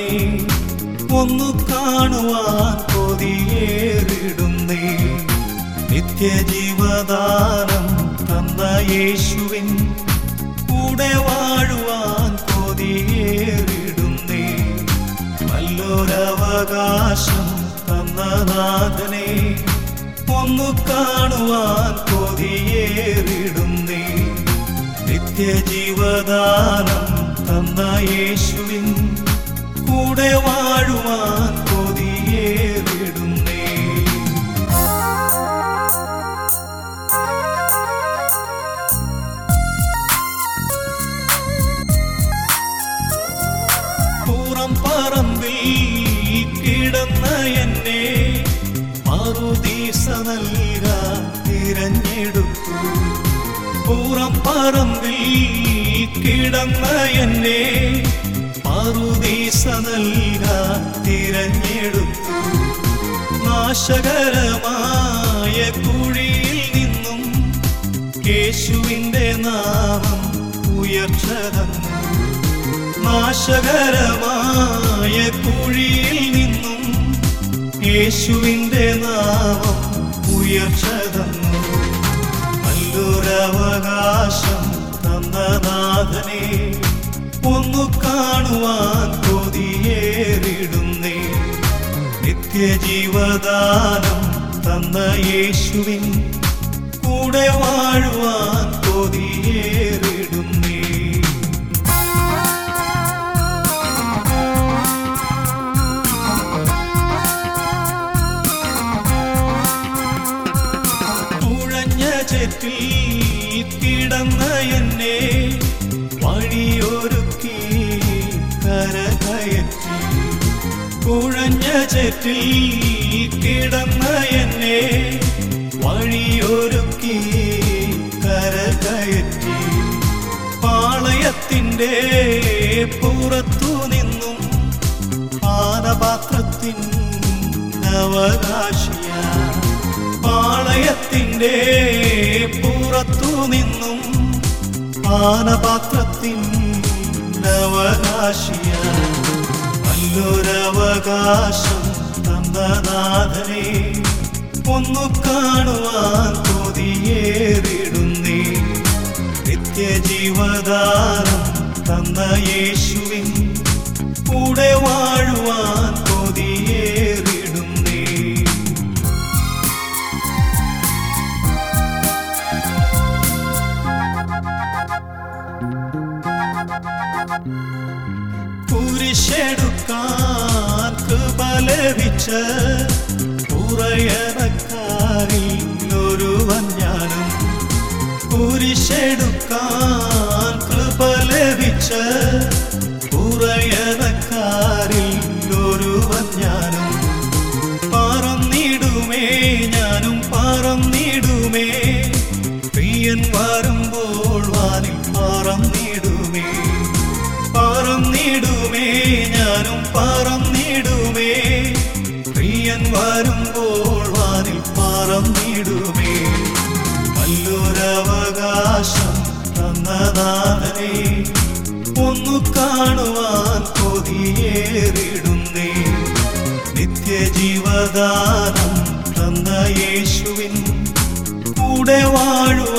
ഒന്നു കാണുവാൻ കൊതിയേറിടുന്നേ നിത്യജീവദാനം തന്ന യേശുവിൻ കൂടെ വാഴുവാൻ കൊതിയേറിടുന്നേ നല്ലൊരവകാശം തന്ന നാഥനെ ഒന്നു കാണുവാൻ കൊതിയേറിടുന്നേ നിത്യജീവദാനം തന്ന യേശുവിൻ കൂടെ വാഴുവാൻ കൊതിയേറിടുന്നേ പൂറം പറമ്പിൽ കിടന്ന എന്നെ മറുദീസ നൽകാൻ തിരഞ്ഞെടുത്തു പൂറം പറമ്പിൽ കിടന്ന എന്നെ മറുദീസ നൽകാൻ തിരഞ്ഞെടുത്തു നാശകരമായ കുഴിയിൽ നിന്നും യേശുവിൻ്റെ നാമം ഉയർച്ച തന്നു നാശകരമായ കുഴിയിൽ നിന്നും യേശുവിൻ്റെ നാമം ഉയർച്ച തന്നു നല്ലൊരവകാശം തന്ന നാഥനെ ഒന്നു കാണുവാൻ കൊതിയേറിടുന്നേ നിത്യജീവദാനം തന്ന യേശുവിൻ കൂടെ വാഴുവാൻ കൊതിയേറിടുന്നേ തുഴഞ്ഞ ചെറ്റിൽ കിടന്ന എന്നെ വഴിയൊരുക്കി കരകയറ്റി കുഴഞ്ഞ ചെറ്റിൽ കിടന്ന എന്നെ വഴിയൊരുക്കി കരകയറ്റി പാളയത്തിൻ്റെ പുറത്തു നിന്നും പാനപാത്രത്തിൻ അവകാശിയ പാളയത്തിൻ്റെ പുറത്തു നിന്നും പാനപാത്രത്തിൻ അവകാശിയ നല്ലൊരവകാശം തന്ന നാഥനെ ഒന്നു കാണുവാൻ കൊതിയേറിടുന്നേ നിത്യജീവദാനം തന്ന യേശുവിൻ കൂടെ വാഴുവാൻ കൊതിയേറിടുന്നേ കുരിശെടുക്കാൻ കൃപ ലഭിച്ച പുറയറക്കാരിൽ ഒരുവൻ ഞാനും കുരിശെടുക്കാൻ കൃപ ലഭിച്ച പുറയറക്കാരിൽ ഒരുവൻ ഞാനും പറന്നിടുമേ ഞാനും പറന്നിടുമേ പ്രിയൻ വരുമ്പോൾ വാനിൽ പറന്നിടുമേ പറന്നിടുമേ ഞാനും പറന്നിടുമേ പ്രിയൻ വരുമ്പോൾ വാനിൽ പറന്നിടുമേ നല്ലൊരവകാശം തന്നതാനേ ഒന്നു കാണുവാൻ കൊതിയേറിടുന്നേ നിത്യജീവദാനം തന്ന യേശുവിൻ കൂടെ വാഴുവാൻ